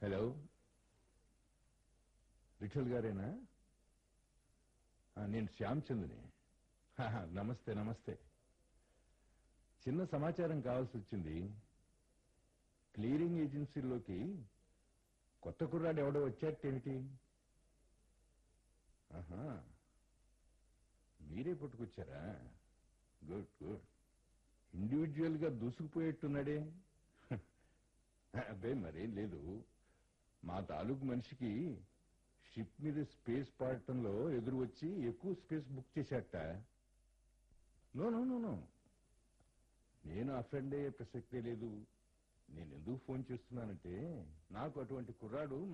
hello Vithal గారేనా ఆ, నేను శ్యామ్చంద్ని హాహా, నమస్తే నమస్తే చిన్న సమాచారం కావాల్సి వచ్చింది క్లియరింగ్ ఏజెన్సీలోకి కొత్త కుర్రాడు ఎవడో వచ్చాటేమిటి ఆహా మీరే పట్టుకొచ్చారా గుడ్ గుడ్ ఇండివిజువల్ గా దూసుకుపోయేట్టున్నాడే అబ్బే మరేం లేదు మా తాలూకు మనిషికి షిప్ మీద స్పేస్ పాడటంలో ఎదురు వచ్చి ఎక్కువ స్పేస్ బుక్ చేశాట నో నో నో నో నేను అఫెండ్ అయ్యే ప్రసక్తే లేదు నేను ఎందుకు ఫోన్ చేస్తున్నానంటే నాకు అటువంటి కుర్రాడు